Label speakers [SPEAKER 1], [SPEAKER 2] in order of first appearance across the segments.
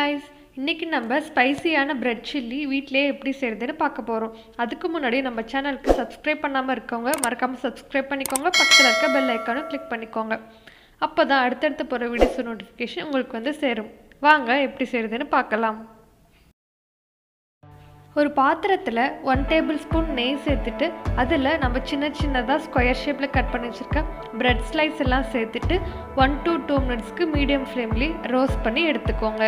[SPEAKER 1] guys இன்றைக்கி நம்ம ஸ்பைசியான bread chilli வீட்டிலேயே எப்படி செய்கிறதுன்னு பார்க்க போகிறோம் அதுக்கு முன்னாடி நம்ம சேனலுக்கு சப்ஸ்கிரைப் பண்ணாமல் இருக்கவங்க மறக்காமல் சப்ஸ்கிரைப் பண்ணிக்கோங்க பக்கத்தில் இருக்க பெல் ஐக்கானும் கிளிக் பண்ணிக்கோங்க அப்போ தான் அடுத்தடுத்து போகிற வீடியோஸ் நோட்டிஃபிகேஷன் உங்களுக்கு வந்து சேரும் வாங்க எப்படி செய்கிறதுன்னு பார்க்கலாம் ஒரு பாத்திரத்தில் ஒன் டேபிள் ஸ்பூன் நெய் சேர்த்துட்டு அதில் நம்ம சின்ன சின்னதாக ஸ்கொயர் ஷேப்பில் கட் பண்ணி வச்சுருக்க பிரெட் ஸ்லைஸ் எல்லாம் சேர்த்துட்டு ஒன் டு டூ மினிட்ஸ்க்கு மீடியம் ஃப்ளேம்லேயே ரோஸ்ட் பண்ணி எடுத்துக்கோங்க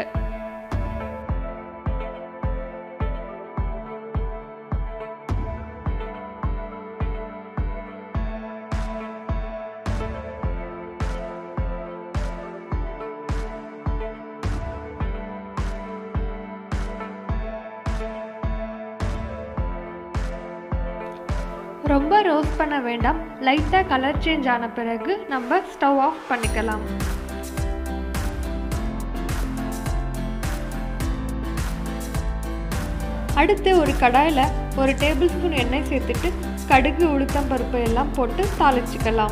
[SPEAKER 1] ரொம்ப ரோஸ்ட் பண்ண வேண்டாம் லைட்டாக கலர் சேஞ்ச் ஆன பிறகு நம்ம ஸ்டவ் ஆஃப் பண்ணிக்கலாம் அடுத்து ஒரு கடாயில் ஒரு டேபிள் ஸ்பூன் எண்ணெய் சேர்த்துட்டு கடுகு உளுத்தம் பருப்பு எல்லாம் போட்டு தாளிச்சுக்கலாம்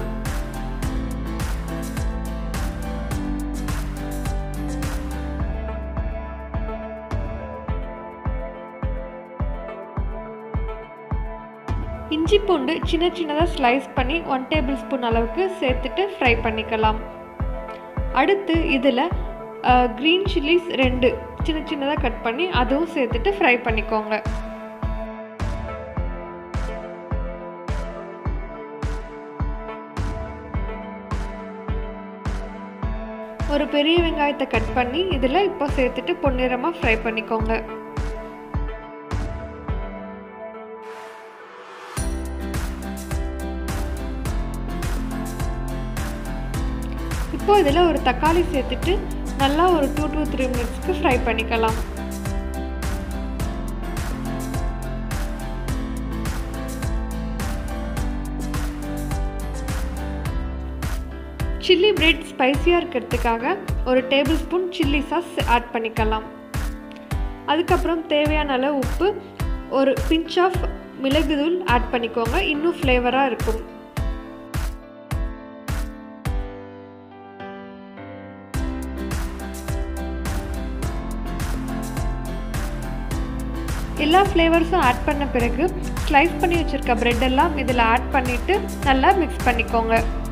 [SPEAKER 1] இஞ்சி பூண்டு சின்ன சின்னதாக ஸ்லைஸ் பண்ணி ஒன் டேபிள் ஸ்பூன் அளவுக்கு சேர்த்துட்டு ஃப்ரை பண்ணிக்கலாம் அடுத்து இதில் க்ரீன் சில்லிஸ் ரெண்டு சின்ன சின்னதாக கட் பண்ணி அதுவும் சேர்த்துட்டு ஃப்ரை பண்ணிக்கோங்க ஒரு பெரிய வெங்காயத்தை கட் பண்ணி இதில் இப்போ சேர்த்துட்டு பொன்னிறமாக ஃப்ரை பண்ணிக்கோங்க இப்போ இதில் ஒரு தக்காளி சேர்த்துட்டு நல்லா ஒரு டூ டூ த்ரீ மினிட்ஸ்க்கு ஃப்ரை பண்ணிக்கலாம் சில்லி பிரெட் ஸ்பைசியாக இருக்கிறதுக்காக ஒரு tablespoon chilli sauce add பண்ணிக்கலாம் அதுக்கப்புறம் தேவையான அளவு உப்பு ஒரு பிஞ்ச் ஆஃப் மிளகுதூள் ஆட் பண்ணிக்கோங்க இன்னும் ஃப்ளேவராக இருக்கும் எல்லா ஃப்ளேவர்ஸும் ஆட் பண்ண பிறகு ஸ்லைஸ் பண்ணி வச்சுருக்க ப்ரெட் எல்லாம் இதில் ஆட் பண்ணிவிட்டு நல்லா மிக்ஸ் பண்ணிக்கோங்க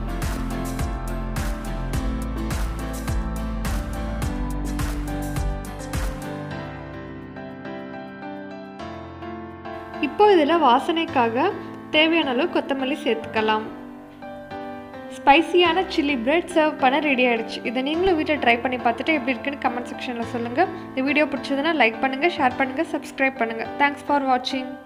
[SPEAKER 1] இப்போ இதில் வாசனைக்காக தேவையான அளவு கொத்தமல்லி சேர்த்துக்கலாம் ஸ்பைசியான சில்லி பிரெட் சர்வ் பண்ண ரெடி ஆகிடுச்சு இதை நீங்களும் வீட்டில் ட்ரை பண்ணி பார்த்துட்டு எப்படி இருக்குன்னு கமெண்ட் செக்ஷனில் சொல்லுங்கள் இந்த வீடியோ பிடிச்சதுன்னா லைக் பண்ணுங்கள் ஷேர் பண்ணுங்கள் சப்ஸ்கிரைப் பண்ணுங்கள் தேங்க்ஸ் ஃபார் வாட்சிங்